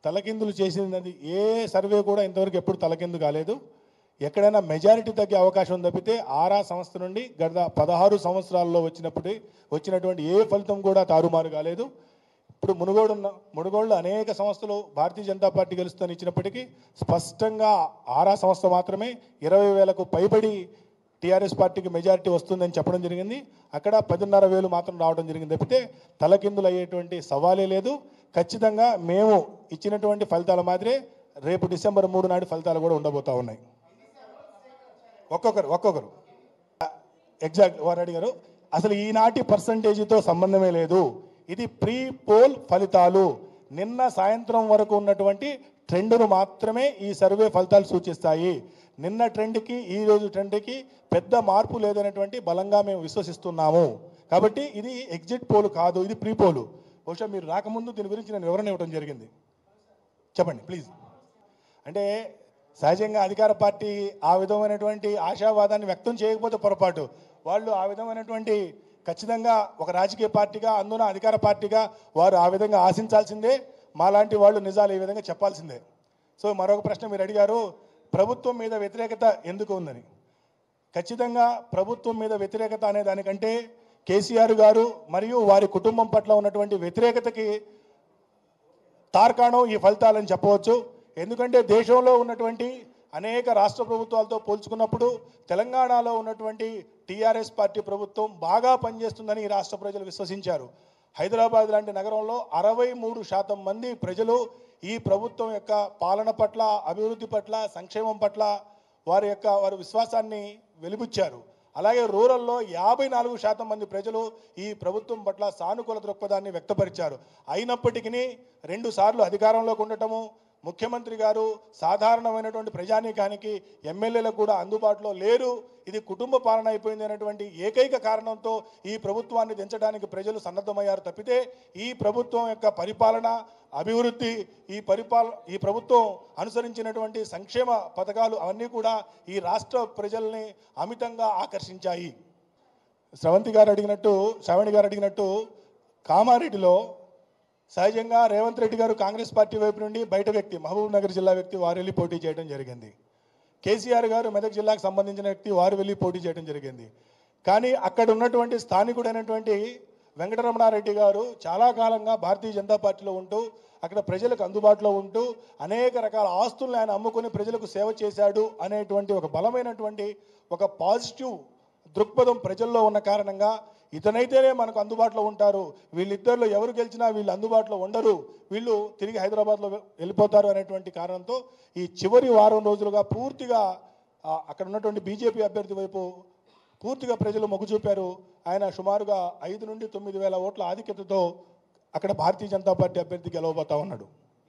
తలకిందులు చేసినది ఏ సర్వే కూడా ఇంతవరకు ఎప్పుడు తలకిందు కాలేదు ఎక్కడైనా మెజారిటీ తగ్గే అవకాశం తప్పితే ఆరా సంస్థ నుండి గత పదహారు సంవత్సరాల్లో వచ్చినప్పుడు వచ్చినటువంటి ఏ ఫలితం కూడా తారుమారు కాలేదు ఇప్పుడు మునుగోడు ఉన్న మునుగోడులో అనేక సంస్థలు భారతీయ జనతా పార్టీ గెలుస్తుందని ఇచ్చినప్పటికీ స్పష్టంగా ఆరా సంస్థ మాత్రమే ఇరవై వేలకు పైబడి టీఆర్ఎస్ పార్టీకి మెజారిటీ వస్తుందని చెప్పడం జరిగింది అక్కడ పదిన్నర వేలు మాత్రం రావడం జరిగింది తప్పితే తలకిందులు అయ్యేటువంటి సవాలే లేదు ఖచ్చితంగా మేము ఇచ్చినటువంటి ఫలితాల మాదిరే రేపు డిసెంబర్ మూడు నాటి ఫలితాలు కూడా ఉండబోతా ఉన్నాయి ఒక్కొక్కరు ఒక్కొక్కరు ఎగ్జాక్ట్ వారు అడిగారు అసలు ఈనాటి పర్సంటేజీతో సంబంధమే లేదు ఇది ప్రీ పోల్ ఫలితాలు నిన్న సాయంత్రం వరకు ఉన్నటువంటి ట్రెండ్ను మాత్రమే ఈ సర్వే ఫలితాలు సూచిస్తాయి నిన్న ట్రెండ్కి ఈ రోజు ట్రెండ్కి పెద్ద మార్పు లేదనేటువంటి బలంగా మేము విశ్వసిస్తున్నాము కాబట్టి ఇది ఎగ్జిట్ పోల్ కాదు ఇది ప్రీ పోలు బహుశా మీరు రాకముందు దీని గురించి నేను వివరణ ఇవ్వడం జరిగింది చెప్పండి ప్లీజ్ అంటే సహజంగా అధికార పార్టీ ఆ విధమైనటువంటి ఆశావాదాన్ని వ్యక్తం చేయకపోతే పొరపాటు వాళ్ళు ఆ విధమైనటువంటి ఖచ్చితంగా ఒక రాజకీయ పార్టీగా అందున అధికార పార్టీగా వారు ఆ విధంగా ఆశించాల్సిందే మాలాంటి వాళ్ళు నిజాలు ఈ విధంగా చెప్పాల్సిందే సో మరొక ప్రశ్న మీరు అడిగారు ప్రభుత్వం మీద వ్యతిరేకత ఎందుకు ఉందని ఖచ్చితంగా ప్రభుత్వం మీద వ్యతిరేకత అనే దానికంటే కేసీఆర్ గారు మరియు వారి కుటుంబం పట్ల ఉన్నటువంటి వ్యతిరేకతకి తార్కాణం ఈ ఫలితాలని చెప్పవచ్చు ఎందుకంటే దేశంలో ఉన్నటువంటి అనేక రాష్ట్ర ప్రభుత్వాలతో పోల్చుకున్నప్పుడు తెలంగాణలో ఉన్నటువంటి టీఆర్ఎస్ పార్టీ ప్రభుత్వం బాగా పనిచేస్తుందని ఈ రాష్ట్ర ప్రజలు విశ్వసించారు హైదరాబాద్ లాంటి నగరంలో అరవై మూడు శాతం మంది ప్రజలు ఈ ప్రభుత్వం యొక్క పాలన పట్ల అభివృద్ధి పట్ల సంక్షేమం పట్ల వారి యొక్క వారి విశ్వాసాన్ని వెలిబుచ్చారు అలాగే రూరల్లో యాభై నాలుగు శాతం మంది ప్రజలు ఈ ప్రభుత్వం పట్ల సానుకూల దృక్పథాన్ని వ్యక్తపరిచారు అయినప్పటికీ రెండు సార్లు అధికారంలోకి ఉండటము ముఖ్యమంత్రి గారు సాధారణమైనటువంటి ప్రజానీకానికి ఎమ్మెల్యేలకు కూడా అందుబాటులో లేరు ఇది కుటుంబ పాలన అయిపోయింది అనేటువంటి ఏకైక కారణంతో ఈ ప్రభుత్వాన్ని దించడానికి ప్రజలు సన్నద్ధమయ్యారు తప్పితే ఈ ప్రభుత్వం యొక్క పరిపాలన అభివృద్ధి ఈ పరిపాల ఈ ప్రభుత్వం అనుసరించినటువంటి సంక్షేమ పథకాలు అవన్నీ కూడా ఈ రాష్ట్ర ప్రజల్ని అమితంగా ఆకర్షించాయి స్రవంతి గారు అడిగినట్టు శ్రావణి గారు అడిగినట్టు కామారెడ్డిలో సహజంగా రేవంత్ రెడ్డి గారు కాంగ్రెస్ పార్టీ వైపు నుండి బయట వ్యక్తి మహబూబ్ నగర్ జిల్లా వ్యక్తి వారు వెళ్ళి పోటీ చేయడం జరిగింది కేసీఆర్ గారు మెదక్ జిల్లాకు సంబంధించిన వ్యక్తి వారు వెళ్ళి పోటీ చేయడం జరిగింది కానీ అక్కడ ఉన్నటువంటి స్థానికుడైనటువంటి వెంకటరమణారెడ్డి గారు చాలా కాలంగా భారతీయ జనతా పార్టీలో ఉంటూ అక్కడ ప్రజలకు అందుబాటులో ఉంటూ అనేక రకాల ఆస్తులను ఆయన అమ్ముకొని ప్రజలకు సేవ చేశాడు అనేటువంటి ఒక బలమైనటువంటి ఒక పాజిటివ్ దృక్పథం ప్రజల్లో ఉన్న కారణంగా ఇతనైతేనే మనకు అందుబాటులో ఉంటారు వీళ్ళిద్దరిలో ఎవరు గెలిచినా వీళ్ళు అందుబాటులో ఉండరు వీళ్ళు తిరిగి హైదరాబాద్లో వెళ్ళిపోతారు అనేటువంటి కారణంతో ఈ చివరి వారం రోజులుగా పూర్తిగా ఆ, అక్కడ ఉన్నటువంటి బీజేపీ అభ్యర్థి వైపు పూర్తిగా ప్రజలు మొగ్గు చూపారు ఆయన సుమారుగా ఐదు నుండి తొమ్మిది వేల ఓట్ల ఆధిక్యతతో అక్కడ భారతీయ జనతా పార్టీ అభ్యర్థి గెలవబోతా ఉన్నాడు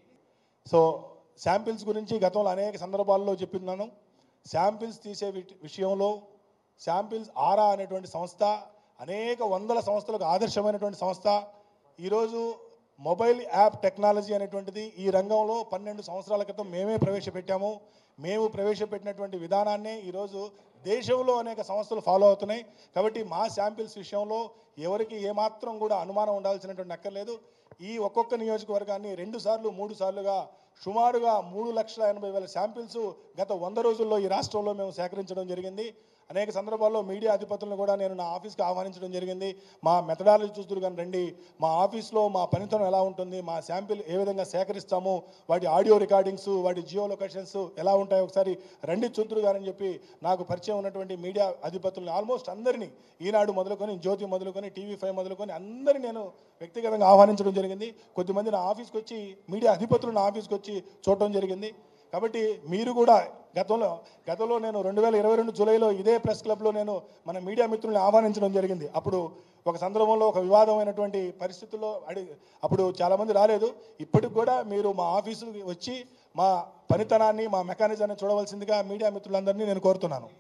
సో శాంపిల్స్ గురించి గతంలో అనేక సందర్భాల్లో చెప్పినాను శాంపిల్స్ తీసే విటి- విషయంలో శాంపిల్స్ ఆరా అనేటువంటి సంస్థ అనేక వందల సంస్థలకు ఆదర్శమైనటువంటి సంస్థ ఈరోజు మొబైల్ యాప్ టెక్నాలజీ అనేటువంటిది ఈ రంగంలో పన్నెండు సంవత్సరాల క్రితం మేమే ప్రవేశపెట్టాము మేము ప్రవేశపెట్టినటువంటి విధానాన్నే ఈరోజు దేశంలో అనేక సంస్థలు ఫాలో అవుతున్నాయి కాబట్టి మా శాంపిల్స్ విషయంలో ఎవరికి ఏమాత్రం కూడా అనుమానం ఉండాల్సినటువంటి అక్కర్లేదు ఈ ఒక్కొక్క నియోజకవర్గాన్ని రెండు సార్లు మూడు సార్లుగా సుమారుగా మూడు లక్షల ఎనభై వేల శాంపిల్స్ గత వంద రోజుల్లో ఈ రాష్ట్రంలో మేము సేకరించడం జరిగింది అనేక సందర్భాల్లో మీడియా అధిపతులను కూడా నేను నా ఆఫీస్కి ఆహ్వానించడం జరిగింది మా మెథడాలజీ చూస్తున్నారు కానీ రండి మా ఆఫీస్లో మా పనితనం ఎలా ఉంటుంది మా శాంపిల్ ఏ విధంగా సేకరిస్తాము వాటి ఆడియో రికార్డింగ్స్ వాటి జియో లొకేషన్స్ ఎలా ఉంటాయో ఒకసారి రండి చూద్దరు గారని చెప్పి నాకు పరిచయం ఉన్నటువంటి మీడియా అధిపతులను ఆల్మోస్ట్ అందరినీ ఈనాడు మొదలుకొని జ్యోతి మొదలుకొని టీవీ ఫైవ్ మొదలుకొని అందరినీ నేను వ్యక్తిగతంగా ఆహ్వానించడం జరిగింది కొద్దిమంది నా ఆఫీస్కి వచ్చి మీడియా అధిపతులు నా ఆఫీస్కి వచ్చి చూడటం జరిగింది కాబట్టి మీరు కూడా గతంలో గతంలో నేను రెండు వేల ఇరవై రెండు జూలైలో ఇదే ప్రెస్ క్లబ్లో నేను మన మీడియా మిత్రుల్ని ఆహ్వానించడం జరిగింది అప్పుడు ఒక సందర్భంలో ఒక వివాదమైనటువంటి పరిస్థితుల్లో అడి అప్పుడు చాలామంది రాలేదు ఇప్పటికి కూడా మీరు మా ఆఫీసుకి వచ్చి మా పనితనాన్ని మా మెకానిజాన్ని చూడవలసిందిగా మీడియా మిత్రులందరినీ నేను కోరుతున్నాను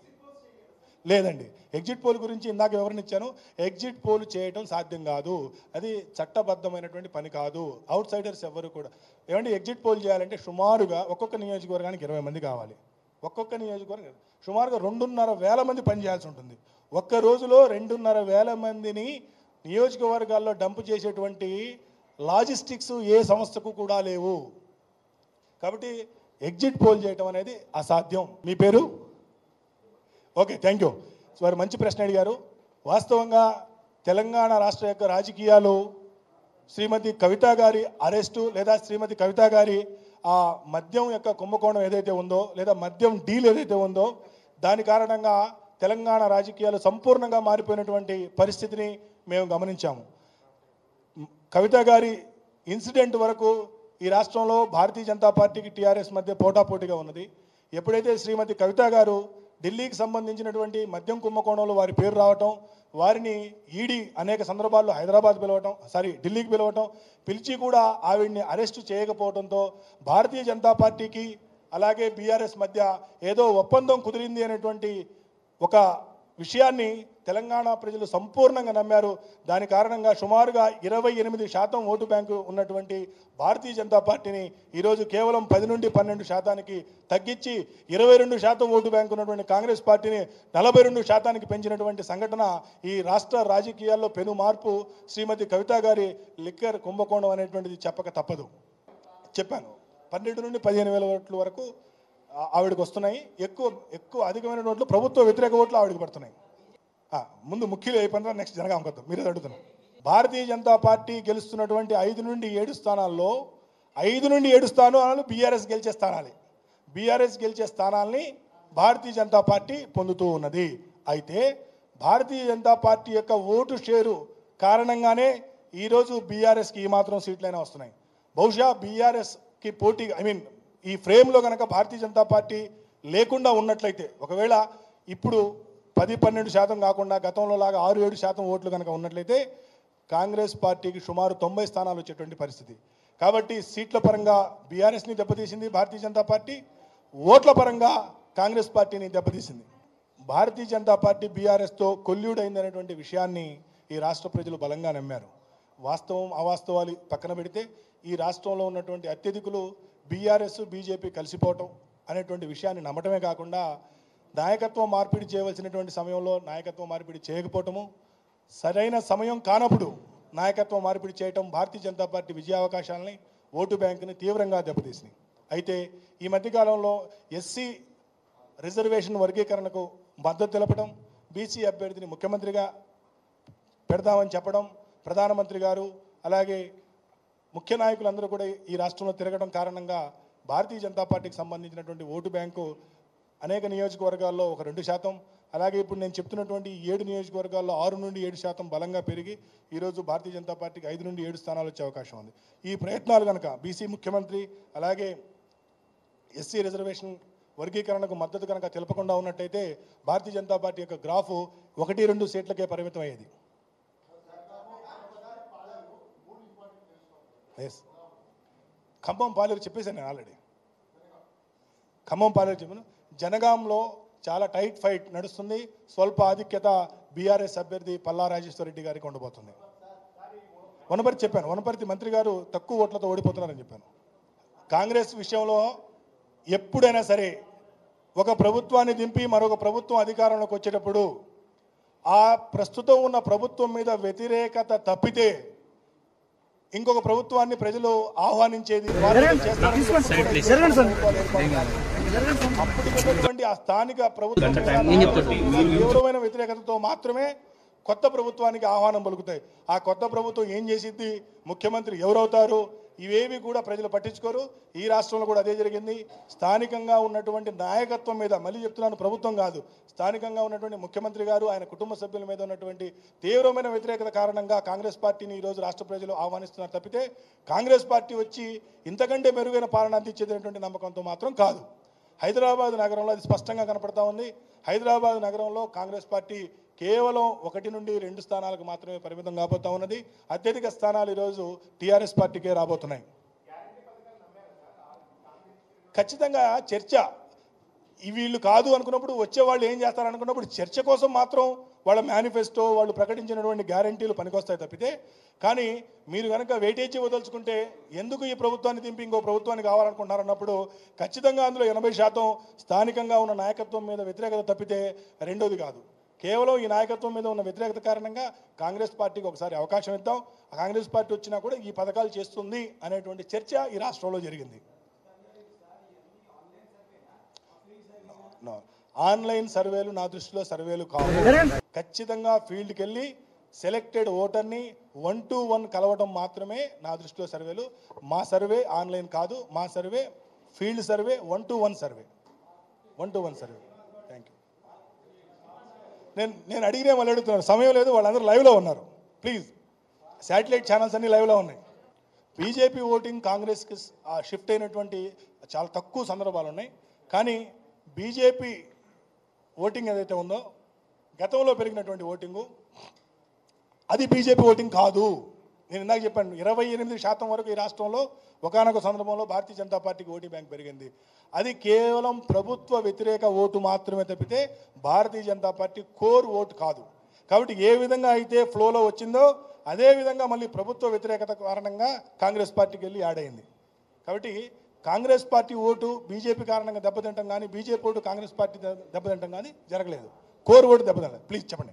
లేదండి ఎగ్జిట్ పోల్ గురించి ఇందాక వివరణ ఇచ్చాను ఎగ్జిట్ పోల్ చేయటం సాధ్యం కాదు అది చట్టబద్ధమైనటువంటి పని కాదు అవుట్ సైడర్స్ ఎవరు కూడా ఏమంటే ఎగ్జిట్ పోల్ చేయాలంటే సుమారుగా ఒక్కొక్క నియోజకవర్గానికి ఇరవై మంది కావాలి ఒక్కొక్క నియోజకవర్గం సుమారుగా రెండున్నర వేల మంది పనిచేయాల్సి ఉంటుంది ఒక్క రోజులో రెండున్నర వేల మందిని నియోజకవర్గాల్లో డంప్ చేసేటువంటి లాజిస్టిక్స్ ఏ సంస్థకు కూడా లేవు కాబట్టి ఎగ్జిట్ పోల్ చేయటం అనేది అసాధ్యం మీ పేరు ఓకే థ్యాంక్ యూ సో వారు మంచి ప్రశ్న అడిగారు వాస్తవంగా తెలంగాణ రాష్ట్ర యొక్క రాజకీయాలు శ్రీమతి కవిత గారి అరెస్టు లేదా శ్రీమతి కవిత గారి ఆ మద్యం యొక్క కుంభకోణం ఏదైతే ఉందో లేదా మద్యం డీల్ ఏదైతే ఉందో దాని కారణంగా తెలంగాణ రాజకీయాలు సంపూర్ణంగా మారిపోయినటువంటి పరిస్థితిని మేము గమనించాము కవిత గారి ఇన్సిడెంట్ వరకు ఈ రాష్ట్రంలో భారతీయ జనతా పార్టీకి టీఆర్ఎస్ మధ్య పోటాపోటీగా ఉన్నది ఎప్పుడైతే శ్రీమతి కవిత గారు ఢిల్లీకి సంబంధించినటువంటి మద్యం కుంభకోణంలో వారి పేరు రావటం వారిని ఈడీ అనేక సందర్భాల్లో హైదరాబాద్ పిలవటం సారీ ఢిల్లీకి పిలవటం పిలిచి కూడా ఆవిడ్ని అరెస్టు చేయకపోవడంతో భారతీయ జనతా పార్టీకి అలాగే బీఆర్ఎస్ మధ్య ఏదో ఒప్పందం కుదిరింది అనేటువంటి ఒక విషయాన్ని తెలంగాణ ప్రజలు సంపూర్ణంగా నమ్మారు దాని కారణంగా సుమారుగా ఇరవై ఎనిమిది శాతం ఓటు బ్యాంకు ఉన్నటువంటి భారతీయ జనతా పార్టీని ఈరోజు కేవలం పది నుండి పన్నెండు శాతానికి తగ్గించి ఇరవై రెండు శాతం ఓటు బ్యాంకు ఉన్నటువంటి కాంగ్రెస్ పార్టీని నలభై రెండు శాతానికి పెంచినటువంటి సంఘటన ఈ రాష్ట్ర రాజకీయాల్లో పెను మార్పు శ్రీమతి కవిత గారి లిక్కర్ కుంభకోణం అనేటువంటిది చెప్పక తప్పదు చెప్పాను పన్నెండు నుండి పదిహేను వేల ఓట్ల వరకు ఆ- ఆవిడకి వస్తున్నాయి ఎక్కువ ఎక్కువ అధికమైన ఓట్లు ప్రభుత్వ వ్యతిరేక ఓట్లు ఆవిడకి పడుతున్నాయి ఆ, ముందు ముఖ్యులు అయిపోయిన నెక్స్ట్ జనగాం కొద్దాం మీరే అడుగుతున్నాం భారతీయ జనతా పార్టీ గెలుస్తున్నటువంటి ఐదు నుండి ఏడు స్థానాల్లో ఐదు నుండి ఏడు స్థానాలు బీఆర్ఎస్ గెలిచే స్థానాలే బీఆర్ఎస్ గెలిచే స్థానాల్ని భారతీయ జనతా పార్టీ పొందుతూ ఉన్నది అయితే భారతీయ జనతా పార్టీ యొక్క ఓటు షేరు కారణంగానే ఈరోజు బీఆర్ఎస్కి ఈ మాత్రం సీట్లైనా వస్తున్నాయి బహుశా బీఆర్ఎస్కి పోటీ ఐ మీన్ ఈ ఫ్రేమ్లో కనుక భారతీయ జనతా పార్టీ లేకుండా ఉన్నట్లయితే ఒకవేళ ఇప్పుడు పది పన్నెండు శాతం కాకుండా గతంలో లాగా ఆరు ఏడు శాతం ఓట్లు కనుక ఉన్నట్లయితే కాంగ్రెస్ పార్టీకి సుమారు తొంభై స్థానాలు వచ్చేటువంటి పరిస్థితి కాబట్టి సీట్ల పరంగా బీఆర్ఎస్ని దెబ్బతీసింది భారతీయ జనతా పార్టీ ఓట్ల పరంగా కాంగ్రెస్ పార్టీని దెబ్బతీసింది భారతీయ జనతా పార్టీ బీఆర్ఎస్తో కొల్యూడైంది అనేటువంటి విషయాన్ని ఈ రాష్ట్ర ప్రజలు బలంగా నమ్మారు వాస్తవం అవాస్తవాలు పక్కన పెడితే ఈ రాష్ట్రంలో ఉన్నటువంటి అత్యధికులు బీఆర్ఎస్ బీజేపీ కలిసిపోవటం అనేటువంటి విషయాన్ని నమ్మటమే కాకుండా నాయకత్వం మార్పిడి చేయవలసినటువంటి సమయంలో నాయకత్వం మార్పిడి చేయకపోవటము సరైన సమయం కానప్పుడు నాయకత్వం మార్పిడి చేయటం భారతీయ జనతా పార్టీ విజయావకాశాలని ఓటు బ్యాంకుని తీవ్రంగా దెబ్బతీసినాయి అయితే ఈ మధ్యకాలంలో ఎస్సీ రిజర్వేషన్ వర్గీకరణకు మద్దతు తెలపడం బీసీ అభ్యర్థిని ముఖ్యమంత్రిగా పెడదామని చెప్పడం ప్రధానమంత్రి గారు అలాగే ముఖ్య నాయకులందరూ కూడా ఈ రాష్ట్రంలో తిరగడం కారణంగా భారతీయ జనతా పార్టీకి సంబంధించినటువంటి ఓటు బ్యాంకు అనేక నియోజకవర్గాల్లో ఒక రెండు శాతం అలాగే ఇప్పుడు నేను చెప్తున్నటువంటి ఈ ఏడు నియోజకవర్గాల్లో ఆరు నుండి ఏడు శాతం బలంగా పెరిగి ఈరోజు భారతీయ జనతా పార్టీకి ఐదు నుండి ఏడు స్థానాలు వచ్చే అవకాశం ఉంది ఈ ప్రయత్నాలు కనుక బీసీ ముఖ్యమంత్రి అలాగే ఎస్సీ రిజర్వేషన్ వర్గీకరణకు మద్దతు కనుక తెలపకుండా ఉన్నట్టయితే భారతీయ జనతా పార్టీ యొక్క గ్రాఫ్ ఒకటి రెండు సీట్లకే పరిమితం అయ్యేది ఎస్ ఖమ్మం పాలేరు చెప్పేశాను నేను ఆల్రెడీ ఖమ్మం పాలేరు చెప్పాను జనగాంలో చాలా టైట్ ఫైట్ నడుస్తుంది స్వల్ప ఆధిక్యత బీఆర్ఎస్ అభ్యర్థి పల్లా రాజేశ్వరరెడ్డి గారికి ఉండబోతుంది వనపర్తి చెప్పాను వనపర్తి మంత్రి గారు తక్కువ ఓట్లతో ఓడిపోతున్నారని చెప్పాను కాంగ్రెస్ విషయంలో ఎప్పుడైనా సరే ఒక ప్రభుత్వాన్ని దింపి మరొక ప్రభుత్వం అధికారంలోకి వచ్చేటప్పుడు ఆ ప్రస్తుతం ఉన్న ప్రభుత్వం మీద వ్యతిరేకత తప్పితే ఇంకొక ప్రభుత్వాన్ని ప్రజలు ఆహ్వానించేది వాళ్ళు చేస్తారని చెప్పి కూడా అప్పటికటువంటి ఆ స్థానిక ప్రభుత్వం తీవ్రమైన వ్యతిరేకతతో మాత్రమే కొత్త ప్రభుత్వానికి ఆహ్వానం పలుకుతాయి ఆ కొత్త ప్రభుత్వం ఏం చేసిద్ది ముఖ్యమంత్రి ఎవరవుతారు ఇవేవి కూడా ప్రజలు పట్టించుకోరు ఈ రాష్ట్రంలో కూడా అదే జరిగింది స్థానికంగా ఉన్నటువంటి నాయకత్వం మీద మళ్ళీ చెప్తున్నాను ప్రభుత్వం కాదు స్థానికంగా ఉన్నటువంటి ముఖ్యమంత్రి గారు ఆయన కుటుంబ సభ్యుల మీద ఉన్నటువంటి తీవ్రమైన వ్యతిరేకత కారణంగా కాంగ్రెస్ పార్టీని ఈరోజు రాష్ట్ర ప్రజలు ఆహ్వానిస్తున్నారు తప్పితే కాంగ్రెస్ పార్టీ వచ్చి ఇంతకంటే మెరుగైన పాలన అందించేటటువంటి నమ్మకంతో మాత్రం కాదు హైదరాబాద్ నగరంలో అది స్పష్టంగా కనపడతా ఉంది హైదరాబాద్ నగరంలో కాంగ్రెస్ పార్టీ కేవలం ఒకటి నుండి రెండు స్థానాలకు మాత్రమే పరిమితం కాబోతా ఉన్నది అత్యధిక స్థానాలు ఈరోజు టీఆర్ఎస్ పార్టీకే రాబోతున్నాయి ఖచ్చితంగా చర్చ ఈ వీళ్ళు కాదు అనుకున్నప్పుడు వచ్చే వాళ్ళు ఏం చేస్తారు అనుకున్నప్పుడు చర్చ కోసం మాత్రం వాళ్ళ మేనిఫెస్టో వాళ్ళు ప్రకటించినటువంటి గ్యారంటీలు పనికొస్తాయి తప్పితే కానీ మీరు కనుక వెయిటేజ్ వదలుచుకుంటే ఎందుకు ఈ ప్రభుత్వాన్ని దింపి ఇంకో ప్రభుత్వాన్ని కావాలనుకుంటున్నారు అన్నప్పుడు ఖచ్చితంగా అందులో ఎనభై శాతం స్థానికంగా ఉన్న నాయకత్వం మీద వ్యతిరేకత తప్పితే రెండోది కాదు కేవలం ఈ నాయకత్వం మీద ఉన్న వ్యతిరేకత కారణంగా కాంగ్రెస్ పార్టీకి ఒకసారి అవకాశం ఇద్దాం ఆ కాంగ్రెస్ పార్టీ వచ్చినా కూడా ఈ పథకాలు చేస్తుంది అనేటువంటి చర్చ ఈ రాష్ట్రంలో జరిగింది No. ఆన్లైన్ సర్వేలు నా దృష్టిలో సర్వేలు కావు ఖచ్చితంగా ఫీల్డ్కి వెళ్ళి సెలెక్టెడ్ ఓటర్ని వన్ టు వన్ కలవడం మాత్రమే నా దృష్టిలో సర్వేలు మా సర్వే ఆన్లైన్ కాదు మా survey field survey one to one survey one to one survey thank you నేను నేను అడిగినే వాళ్ళు అడుగుతున్నాను సమయం లేదు వాళ్ళందరూ లైవ్లో ఉన్నారు ప్లీజ్ శాటిలైట్ ఛానల్స్ అన్ని లైవ్లో ఉన్నాయి బీజేపీ ఓటింగ్ కాంగ్రెస్కి షిఫ్ట్ అయినటువంటి చాలా తక్కువ సందర్భాలు ఉన్నాయి కానీ బీజేపీ ఓటింగ్ ఏదైతే ఉందో గతంలో పెరిగినటువంటి ఓటింగు అది బీజేపీ ఓటింగ్ కాదు నేను ఇందాక చెప్పాను ఇరవై ఎనిమిది శాతం వరకు ఈ రాష్ట్రంలో ఒకనొక సందర్భంలో భారతీయ జనతా పార్టీకి ఓటింగ్ బ్యాంక్ పెరిగింది అది కేవలం ప్రభుత్వ వ్యతిరేక ఓటు మాత్రమే తప్పితే Bharatiya Janata party core vote కాదు కాబట్టి ఏ విధంగా అయితే ఫ్లోలో వచ్చిందో అదే విధంగా మళ్ళీ ప్రభుత్వ వ్యతిరేకత కారణంగా కాంగ్రెస్ పార్టీకి వెళ్ళి యాడ్ అయింది కాబట్టి కాంగ్రెస్ పార్టీ ఓటు బీజేపీ కారణంగా దెబ్బతింటాం కానీ బీజేపీ ఓటు కాంగ్రెస్ పార్టీ దె- దెబ్బతింటాం కానీ జరగలేదు కోర్ ఓటు దెబ్బతింటాం ప్లీజ్ చెప్పండి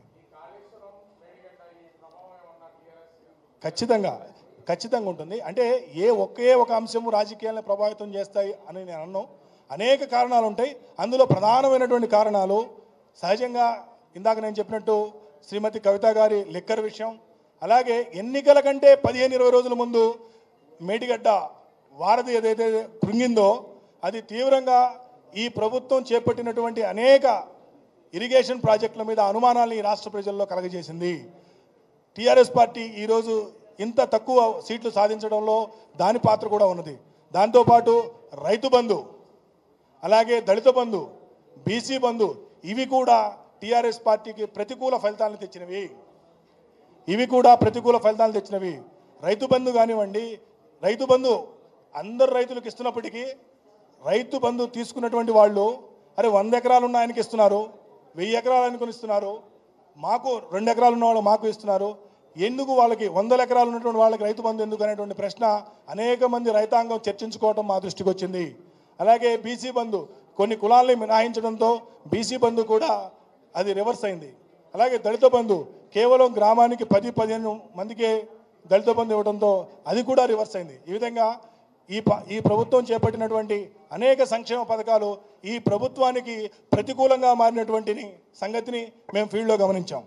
ఖచ్చితంగా ఖచ్చితంగా ఉంటుంది అంటే ఏ ఒకే ఒక అంశము రాజకీయాలను ప్రభావితం చేస్తాయి అని నేను అన్నాను అనేక కారణాలు ఉంటాయి అందులో ప్రధానమైనటువంటి కారణాలు సహజంగా ఇందాక నేను చెప్పినట్టు శ్రీమతి కవిత గారి లిక్కర్ విషయం అలాగే ఎన్నికల కంటే పదిహేను ఇరవై రోజుల ముందు మేడిగడ్డ వారధి ఏదైతే కృంగిందో అది తీవ్రంగా ఈ ప్రభుత్వం చేపట్టినటువంటి అనేక ఇరిగేషన్ ప్రాజెక్టుల మీద అనుమానాలను ఈ రాష్ట్ర ప్రజల్లో కలగజేసింది టీఆర్ఎస్ పార్టీ ఈరోజు ఇంత తక్కువ సీట్లు సాధించడంలో దాని పాత్ర కూడా ఉన్నది దాంతోపాటు రైతు బంధు అలాగే దళిత బంధు బీసీ బంధు ఇవి కూడా టీఆర్ఎస్ పార్టీకి ప్రతికూల ఫలితాలను తెచ్చినవి ఇవి కూడా ప్రతికూల ఫలితాలు తెచ్చినవి రైతు బంధు కానివ్వండి రైతు బంధు అందరు రైతులకు ఇస్తున్నప్పటికీ రైతు బంధు తీసుకున్నటువంటి వాళ్ళు అరే వంద ఎకరాలు ఉన్న ఆయనకి ఇస్తున్నారు వెయ్యి ఎకరాలు అనుకుని ఇస్తున్నారు మాకు రెండు ఎకరాలు ఉన్న వాళ్ళు మాకు ఇస్తున్నారు ఎందుకు వాళ్ళకి వందల ఎకరాలు ఉన్నటువంటి వాళ్ళకి రైతు బంధు ఎందుకు అనేటువంటి ప్రశ్న అనేక మంది రైతాంగం చర్చించుకోవటం మా దృష్టికి వచ్చింది అలాగే బీసీ బంధు కొన్ని కులాల్ని మినహాయించడంతో బీసీ బంధు కూడా అది రివర్స్ అయింది అలాగే దళిత బంధు కేవలం గ్రామానికి పది పదిహేను మందికే దళిత బంధు ఇవ్వడంతో అది కూడా రివర్స్ అయింది ఈ విధంగా ఈ ప ఈ ప్రభుత్వం చేపట్టినటువంటి అనేక సంక్షేమ పథకాలు ఈ ప్రభుత్వానికి ప్రతికూలంగా మారినటువంటి సంగతిని మేము ఫీల్డ్లో గమనించాం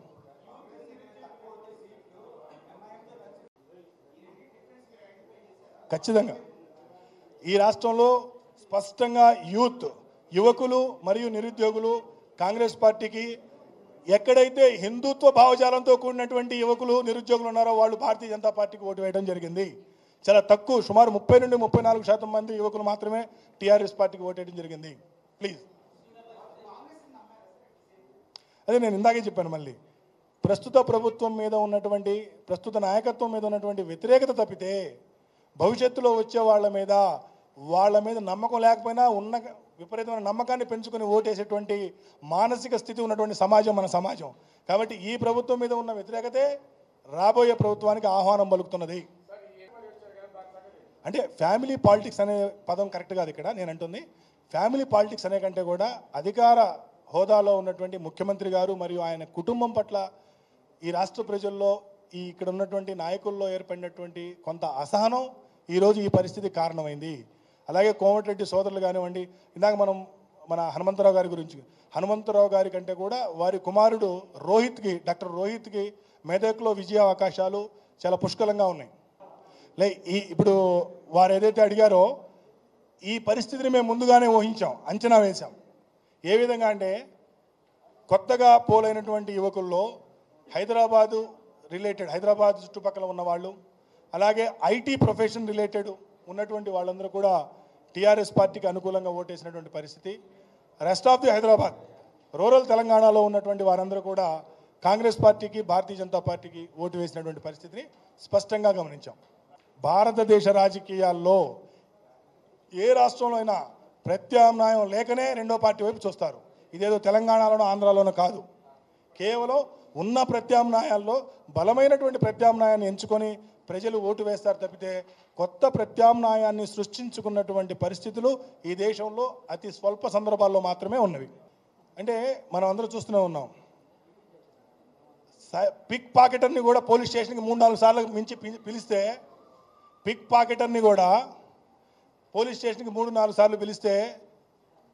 ఖచ్చితంగా ఈ రాష్ట్రంలో స్పష్టంగా యూత్ యువకులు మరియు నిరుద్యోగులు కాంగ్రెస్ పార్టీకి ఎక్కడైతే హిందుత్వ భావజాలంతో కూడినటువంటి యువకులు నిరుద్యోగులు ఉన్నారో వాళ్ళు భారతీయ జనతా పార్టీకి ఓటు వేయడం జరిగింది చాలా తక్కువ సుమారు ముప్పై నుండి ముప్పై నాలుగు శాతం మంది యువకులు మాత్రమే టీఆర్ఎస్ పార్టీకి ఓటు వేయడం జరిగింది ప్లీజ్ అదే నేను ఇందాకే చెప్పాను మళ్ళీ ప్రస్తుత ప్రభుత్వం మీద ఉన్నటువంటి ప్రస్తుత నాయకత్వం మీద ఉన్నటువంటి వ్యతిరేకత తప్పితే భవిష్యత్తులో వచ్చే వాళ్ళ మీద వాళ్ళ మీద నమ్మకం లేకపోయినా ఉన్న విపరీతమైన నమ్మకాన్ని పెంచుకొని ఓటేసేటువంటి మానసిక స్థితి ఉన్నటువంటి సమాజం మన సమాజం కాబట్టి ఈ ప్రభుత్వం మీద ఉన్న వ్యతిరేకతే రాబోయే ప్రభుత్వానికి ఆహ్వానం పలుకుతున్నది అంటే ఫ్యామిలీ పాలిటిక్స్ అనే పదం కరెక్ట్ కాదు ఇక్కడ నేను అంటుంది ఫ్యామిలీ పాలిటిక్స్ అనే కంటే కూడా అధికార హోదాలో ఉన్నటువంటి ముఖ్యమంత్రి గారు మరియు ఆయన కుటుంబం పట్ల ఈ రాష్ట్ర ప్రజల్లో ఈ ఇక్కడ ఉన్నటువంటి నాయకుల్లో ఏర్పడినటువంటి కొంత అసహనం ఈరోజు ఈ పరిస్థితి కారణమైంది అలాగే కోమటిరెడ్డి సోదరులు కానివ్వండి ఇందాక మనం మన హనుమంతరావు గారి గురించి హనుమంతరావు గారి కంటే కూడా వారి కుమారుడు రోహిత్కి డాక్టర్ రోహిత్కి మెదక్లో విజయ అవకాశాలు చాలా పుష్కలంగా ఉన్నాయి లే ఈ ఇప్పుడు వారు ఏదైతే అడిగారో ఈ పరిస్థితిని మేము ముందుగానే ఊహించాం అంచనా వేశాం ఏ విధంగా అంటే కొత్తగా పోలైనటువంటి యువకుల్లో హైదరాబాదు రిలేటెడ్ హైదరాబాద్ చుట్టుపక్కల ఉన్న వాళ్ళు అలాగే ఐటీ ప్రొఫెషన్ రిలేటెడ్ ఉన్నటువంటి వాళ్ళందరూ కూడా టీఆర్ఎస్ పార్టీకి అనుకూలంగా ఓటేసినటువంటి పరిస్థితి rest of the Hyderabad rural తెలంగాణలో ఉన్నటువంటి వారందరూ కూడా కాంగ్రెస్ పార్టీకి భారతీయ జనతా పార్టీకి ఓటు వేసినటువంటి పరిస్థితిని స్పష్టంగా గమనించాం భారతదేశ రాజకీయాల్లో ఏ రాష్ట్రంలో అయినా ప్రత్యామ్నాయం లేకనే రెండో పార్టీ వైపు చూస్తారు ఇదేదో తెలంగాణలోనో ఆంధ్రాలోనో కాదు కేవలం ఉన్న ప్రత్యామ్నాయాల్లో బలమైనటువంటి ప్రత్యామ్నాయాన్ని ఎంచుకొని ప్రజలు ఓటు వేస్తారు తప్పితే కొత్త ప్రత్యామ్నాయాన్ని సృష్టించుకున్నటువంటి పరిస్థితులు ఈ దేశంలో అతి స్వల్ప సందర్భాల్లో మాత్రమే ఉన్నవి అంటే మనం అందరూ చూస్తూనే ఉన్నాం స- పిక్ పాకెటర్ని కూడా పోలీస్ స్టేషన్కి మూడు నాలుగు సార్లు మించి పి- పిలిస్తే పిక్ పాకెటర్ని కూడా పోలీస్ స్టేషన్కి మూడు నాలుగు సార్లు పిలిస్తే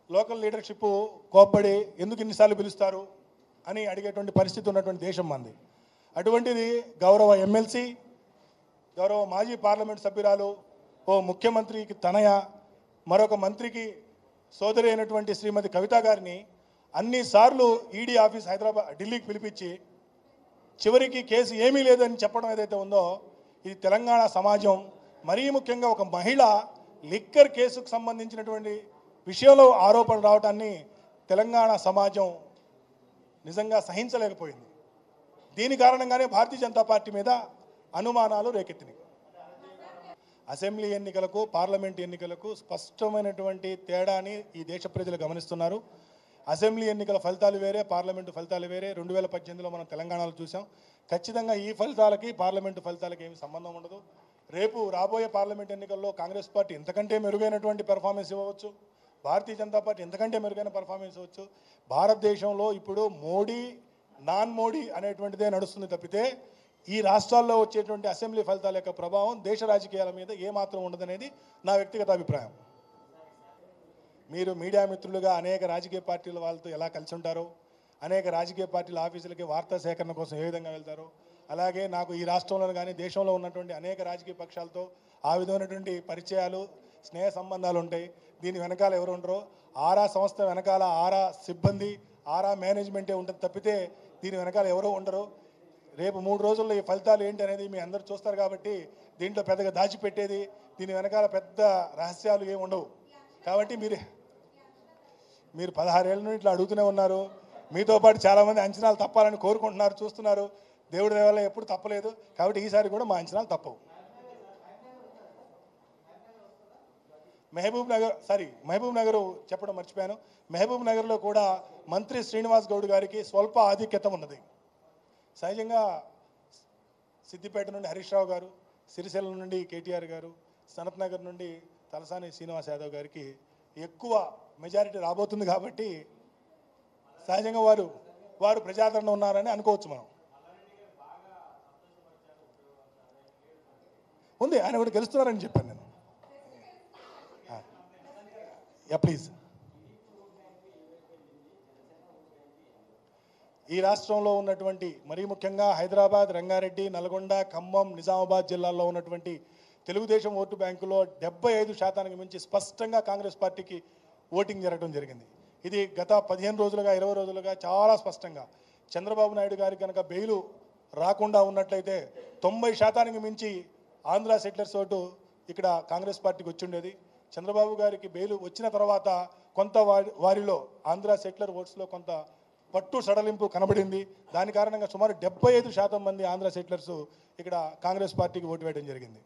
లోకల్ లీడర్షిప్ కోప్పడి ఎందుకు ఇన్నిసార్లు పిలుస్తారు అని అడిగేటువంటి పరిస్థితి ఉన్నటువంటి దేశం మంది అటువంటిది గౌరవ ఎమ్మెల్సీ గౌరవ మాజీ పార్లమెంట్ సభ్యురాలు ఓ ముఖ్యమంత్రికి తనయ మరొక మంత్రికి సోదరి అయినటువంటి శ్రీమతి కవిత గారిని అన్నిసార్లు ఈడీ ఆఫీస్ హైదరాబాద్ ఢిల్లీకి పిలిపించి చివరికి కేసు ఏమీ లేదని చెప్పడం ఏదైతే ఉందో ఇది తెలంగాణ సమాజం మరీ ముఖ్యంగా ఒక మహిళ లిక్కర్ కేసుకు సంబంధించినటువంటి విషయంలో ఆరోపణ రావడాన్ని తెలంగాణ సమాజం నిజంగా సహించలేకపోయింది దీని కారణంగానే భారతీయ జనతా పార్టీ మీద అనుమానాలు రేకెత్తినాయి అసెంబ్లీ ఎన్నికలకు పార్లమెంట్ ఎన్నికలకు స్పష్టమైనటువంటి తేడాని ఈ దేశ ప్రజలు గమనిస్తున్నారు అసెంబ్లీ ఎన్నికల ఫలితాలు వేరే పార్లమెంటు ఫలితాలు వేరే రెండు వేల పద్దెనిమిదిలో మనం తెలంగాణలో చూసాం ఖచ్చితంగా ఈ ఫలితాలకి పార్లమెంటు ఫలితాలకి ఏమి సంబంధం ఉండదు రేపు రాబోయే పార్లమెంట్ ఎన్నికల్లో కాంగ్రెస్ పార్టీ ఎంతకంటే మెరుగైనటువంటి పెర్ఫార్మెన్స్ ఇవ్వవచ్చు భారతీయ జనతా పార్టీ ఎంతకంటే మెరుగైన పెర్ఫార్మెన్స్ ఇవ్వచ్చు భారతదేశంలో ఇప్పుడు మోడీ నాన్ మోడీ అనేటువంటిదే నడుస్తుంది తప్పితే ఈ రాష్ట్రాల్లో వచ్చేటువంటి అసెంబ్లీ ఫలితాల యొక్క ప్రభావం దేశ రాజకీయాల మీద ఏమాత్రం ఉండదనేది నా వ్యక్తిగత అభిప్రాయం మీరు మీడియా మిత్రులుగా అనేక రాజకీయ పార్టీల వాళ్ళతో ఎలా కలిసి ఉంటారో అనేక రాజకీయ పార్టీల ఆఫీసులకి వార్తా సేకరణ కోసం ఏ విధంగా వెళ్తారో అలాగే నాకు ఈ రాష్ట్రంలో కానీ దేశంలో ఉన్నటువంటి అనేక రాజకీయ పక్షాలతో ఆ విధమైనటువంటి పరిచయాలు స్నేహ సంబంధాలు ఉంటాయి దీని వెనకాల ఎవరు ఉండరో ఆరా సంస్థ వెనకాల ఆరా సిబ్బంది ఆరా మేనేజ్మెంటే ఉంటుంది తప్పితే దీని వెనకాల ఎవరో ఉండరు రేపు మూడు రోజుల్లో ఈ ఫలితాలు ఏంటి అనేది మీ అందరూ చూస్తారు కాబట్టి దీంట్లో పెద్దగా దాచిపెట్టేది దీని వెనకాల పెద్ద రహస్యాలు ఏమి ఉండవు కాబట్టి మీరు మీరు పదహారేళ్ళ నుండి ఇట్లా అడుగుతూనే ఉన్నారు మీతో పాటు చాలామంది అంచనాలు తప్పాలని కోరుకుంటున్నారు చూస్తున్నారు దేవుడి దయ వల్ల ఎప్పుడు తప్పలేదు కాబట్టి ఈసారి కూడా మా అంచనాలు తప్పవు Mahbubnagar sorry Mahbubnagar చెప్పడం మర్చిపోయాను మహబూబ్ నగర్లో కూడా మంత్రి శ్రీనివాస్ గౌడ్ గారికి స్వల్ప ఆధిక్యత ఉన్నది సహజంగా సిద్దిపేట నుండి హరీష్ రావు గారు సిరిసిల్ల నుండి కేటీఆర్ గారు సనత్ నగర్ నుండి తలసాని శ్రీనివాస్ యాదవ్ గారికి ఎక్కువ మెజారిటీ రాబోతుంది కాబట్టి సహజంగా వారు వారు ప్రజాదరణ ఉన్నారని అనుకోవచ్చు మనం ఉంది ఆయన కూడా గెలుస్తున్నారని చెప్పాను నేను యా ప్లీజ్ ఈ రాష్ట్రంలో ఉన్నటువంటి మరీ ముఖ్యంగా హైదరాబాద్ రంగారెడ్డి నల్గొండ ఖమ్మం నిజామాబాద్ జిల్లాల్లో ఉన్నటువంటి తెలుగుదేశం ఓటు బ్యాంకులో డెబ్బై ఐదు శాతానికి మించి స్పష్టంగా కాంగ్రెస్ పార్టీకి ఓటింగ్ జరగడం జరిగింది ఇది గత పదిహేను రోజులుగా ఇరవై రోజులుగా చాలా స్పష్టంగా చంద్రబాబు నాయుడు గారికి కనుక బెయిలు రాకుండా ఉన్నట్లయితే తొంభై శాతానికి మించి ఆంధ్ర సెటిలర్స్ ఓటు ఇక్కడ కాంగ్రెస్ పార్టీకి వచ్చి ఉండేది చంద్రబాబు గారికి బెయిలు వచ్చిన తర్వాత కొంత వారి వారిలో ఆంధ్ర సెటిలర్ ఓట్స్లో కొంత పట్టు సడలింపు కనబడింది దాని కారణంగా సుమారు డెబ్బై ఐదు శాతం మంది ఆంధ్ర సెటిలర్స్ ఇక్కడ కాంగ్రెస్ పార్టీకి ఓటు వేయడం జరిగింది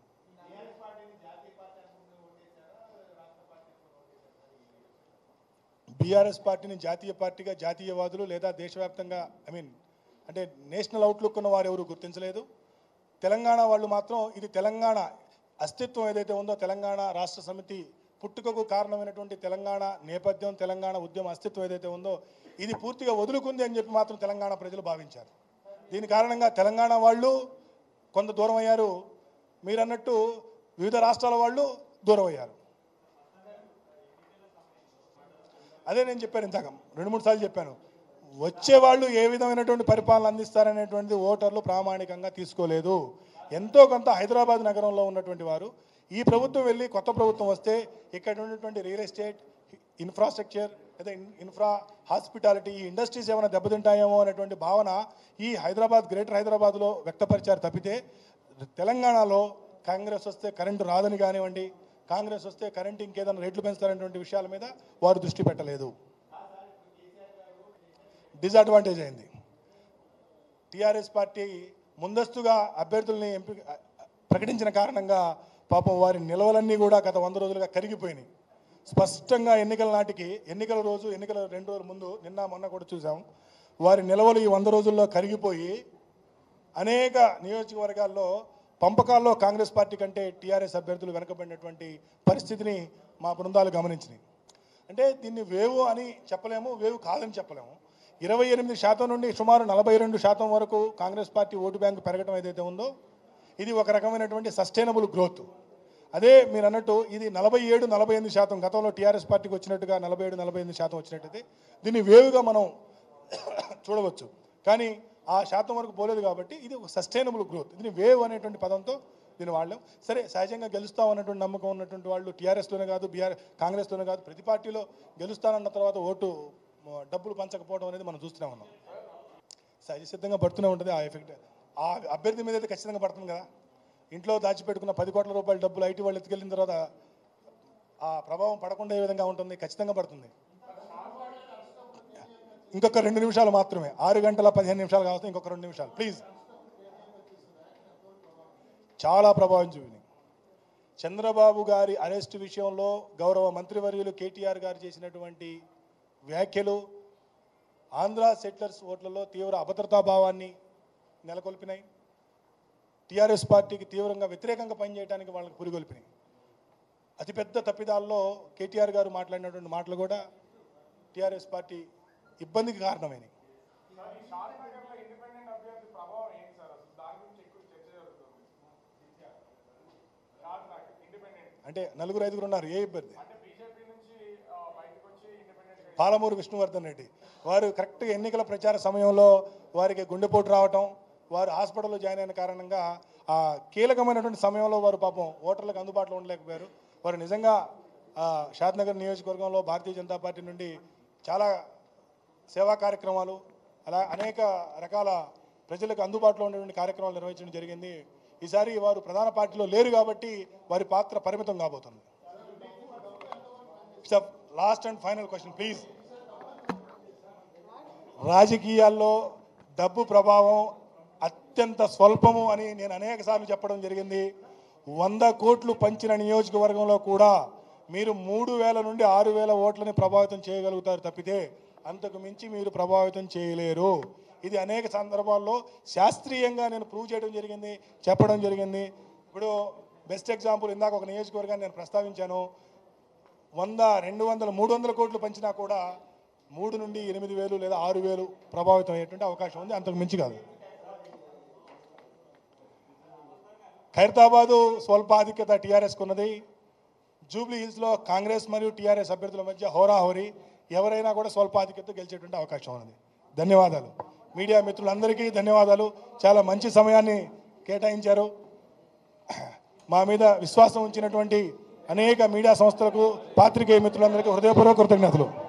బీఆర్ఎస్ పార్టీని జాతీయ పార్టీగా జాతీయవాదులు లేదా దేశవ్యాప్తంగా ఐ మీన్ అంటే నేషనల్ అవుట్లుక్ ఉన్న వారు ఎవరు గుర్తించలేదు తెలంగాణ వాళ్ళు మాత్రం ఇది తెలంగాణ అస్తిత్వం ఏదైతే ఉందో తెలంగాణ రాష్ట్ర సమితి పుట్టుకకు కారణమైనటువంటి తెలంగాణ నేపథ్యం తెలంగాణ ఉద్యమ అస్తిత్వం ఏదైతే ఉందో ఇది పూర్తిగా వదులుకుంది అని చెప్పి మాత్రం తెలంగాణ ప్రజలు భావించారు దీని కారణంగా తెలంగాణ వాళ్ళు కొంత దూరం అయ్యారు మీరన్నట్టు వివిధ రాష్ట్రాల వాళ్ళు దూరం అయ్యారు అదే నేను చెప్పాను ఇంతకం రెండు మూడు సార్లు చెప్పాను వచ్చే వాళ్ళు ఏ విధమైనటువంటి పరిపాలన అందిస్తారనేటువంటిది ఓటర్లు ప్రామాణికంగా తీసుకోలేదు ఎంతో కొంత హైదరాబాద్ నగరంలో ఉన్నటువంటి వారు ఈ ప్రభుత్వం వెళ్ళి కొత్త ప్రభుత్వం వస్తే ఇక్కడ ఉన్నటువంటి రియల్ ఎస్టేట్ ఇన్ఫ్రాస్ట్రక్చర్ లేదా ఇన్- ఇన్ఫ్రా హాస్పిటాలిటీ ఈ ఇండస్ట్రీస్ ఏమైనా దెబ్బతింటాయేమో అనేటువంటి భావన ఈ హైదరాబాద్ గ్రేటర్ హైదరాబాద్లో వ్యక్తపరిచారు తప్పితే తెలంగాణలో కాంగ్రెస్ వస్తే కరెంటు రాదని కానివ్వండి కాంగ్రెస్ వస్తే కరెంటు ఇంకేదైనా రేట్లు పెంచుతారనేటువంటి విషయాల మీద వారు దృష్టి పెట్టలేదు డిసడ్వాంటేజ్ అయింది టీఆర్ఎస్ పార్టీ ముందస్తుగా అభ్యర్థుల్ని ఎంపిక ప్రకటించిన కారణంగా పాపం వారి నిలవలన్నీ కూడా గత వంద రోజులుగా కరిగిపోయినాయి స్పష్టంగా ఎన్నికల నాటికి ఎన్నికల రోజు ఎన్నికల రెండు రోజుల ముందు నిన్న మొన్న కూడా చూసాం వారి నిలవలు ఈ వంద రోజుల్లో కరిగిపోయి అనేక నియోజకవర్గాల్లో పంపకాల్లో కాంగ్రెస్ పార్టీ కంటే టీఆర్ఎస్ అభ్యర్థులు వెనకబడినటువంటి పరిస్థితిని మా బృందాలు గమనించినాయి అంటే దీన్ని వేవు అని చెప్పలేము వేవు కాదని చెప్పలేము ఇరవై ఎనిమిది శాతం నుండి సుమారు నలభై రెండు శాతం వరకు కాంగ్రెస్ పార్టీ ఓటు బ్యాంకు పెరగడం ఏదైతే ఉందో ఇది ఒక రకమైనటువంటి సస్టైనబుల్ గ్రోత్ అదే మీరు అన్నట్టు ఇది నలభై ఏడు నలభై ఎనిమిది శాతం గతంలో టీఆర్ఎస్ పార్టీకి వచ్చినట్టుగా నలభై ఏడు నలభై ఎనిమిది శాతం వచ్చినట్టయితే దీన్ని వేవుగా మనం చూడవచ్చు కానీ ఆ శాతం వరకు పోలేదు కాబట్టి ఇది ఒక సస్టైనబుల్ గ్రోత్ దీన్ని వేవ్ అనేటువంటి పదంతో దీన్ని వాడలేం సరే సహజంగా గెలుస్తాం అన్నటువంటి నమ్మకం ఉన్నటువంటి వాళ్ళు టీఆర్ఎస్లోనే కాదు బీఆర్ కాంగ్రెస్లోనే కాదు ప్రతి పార్టీలో గెలుస్తానన్న తర్వాత ఓటు మ, డబ్బులు పంచకపోవడం అనేది మనం చూస్తూనే ఉన్నాం సహజ సిద్ధంగా పడుతూనే ఉంటుంది ఆ ఎఫెక్ట్ ఆ అభ్యర్థి మీద అయితే ఖచ్చితంగా పడుతుంది కదా ఇంట్లో దాచిపెట్టుకున్న పది కోట్ల రూపాయల డబ్బులు ఐటీ వాళ్ళు ఎత్తుకెళ్ళిన తర్వాత ఆ ప్రభావం పడకుండా ఏ విధంగా ఉంటుంది ఖచ్చితంగా పడుతుంది ఇంకొక రెండు నిమిషాలు మాత్రమే ఆరు గంటల పదిహేను నిమిషాలు కావచ్చు ఇంకొక రెండు నిమిషాలు ప్లీజ్ చాలా ప్రభావం చూపింది చంద్రబాబు గారి అరెస్ట్ విషయంలో గౌరవ మంత్రివర్యులు కేటీఆర్ గారు చేసినటువంటి వ్యాఖ్యలు ఆంధ్ర సెటిలర్స్ ఓట్లలో తీవ్ర అభద్రతా భావాన్ని నెలకొల్పినాయి టీఆర్ఎస్ పార్టీకి తీవ్రంగా వ్యతిరేకంగా పనిచేయడానికి వాళ్ళకి పురిగొల్పినాయి అతిపెద్ద తప్పిదాల్లో కేటీఆర్ గారు మాట్లాడినటువంటి మాటలు కూడా టీఆర్ఎస్ పార్టీ ఇబ్బందికి కారణమైనవి అంటే నలుగురు ఐదుగురు ఉన్నారు ఏ ఇబ్బంది పాలమూరు విష్ణువర్ధన్ రెడ్డి వారు కరెక్ట్గా ఎన్నికల ప్రచార సమయంలో వారికి గుండెపోటు రావటం వారు హాస్పిటల్లో జాయిన్ అయిన కారణంగా ఆ కీలకమైనటువంటి సమయంలో వారు పాపం ఓటర్లకు అందుబాటులో ఉండలేకపోయారు వారు నిజంగా ఆ, షాద్నగర్ నియోజకవర్గంలో భారతీయ జనతా పార్టీ నుండి చాలా సేవా కార్యక్రమాలు అలా అనేక రకాల ప్రజలకు అందుబాటులో ఉండేటువంటి కార్యక్రమాలు నిర్వహించడం జరిగింది ఈసారి వారు ప్రధాన పార్టీలో లేరు కాబట్టి వారి పాత్ర పరిమితం కాబోతుంది last and final question please రాజకీయాల్లో డబ్బు ప్రభావం అత్యంత స్వల్పము అని నేను అనేక సార్లు చెప్పడం జరిగింది వంద కోట్లు పంచిన నియోజకవర్గంలో కూడా మీరు మూడు వేల నుండి ఆరు వేల ఓట్లని ప్రభావితం చేయగలుగుతారు తప్పితే అంతకు మించి మీరు ప్రభావితం చేయలేరు ఇది అనేక సందర్భాల్లో శాస్త్రీయంగా నేను ప్రూవ్ చేయడం జరిగింది చెప్పడం జరిగింది ఇప్పుడు బెస్ట్ ఎగ్జాంపుల్ ఇందాక ఒక నియోజకవర్గాన్ని నేను ప్రస్తావించాను వంద రెండు వందల మూడు వందల కోట్లు పంచినా కూడా మూడు నుండి ఎనిమిది వేలు లేదా ఆరు వేలు ప్రభావితం అయ్యేటువంటి అవకాశం ఉంది అంతకు మించి కాదు ఖైరతాబాదు స్వల్ప ఆధిక్యత టీఆర్ఎస్కి ఉన్నది జూబ్లీ హిల్స్లో కాంగ్రెస్ మరియు టీఆర్ఎస్ అభ్యర్థుల మధ్య హోరాహోరీ ఎవరైనా కూడా స్వల్ప ఆధిక్యత గెలిచేటువంటి అవకాశం ఉన్నది ధన్యవాదాలు మీడియా మిత్రులందరికీ ధన్యవాదాలు చాలా మంచి సమయాన్ని కేటాయించారు మా మీద విశ్వాసం ఉంచినటువంటి అనేక మీడియా సంస్థలకు పాత్రికేయ మిత్రులందరికీ హృదయపూర్వక కృతజ్ఞతలు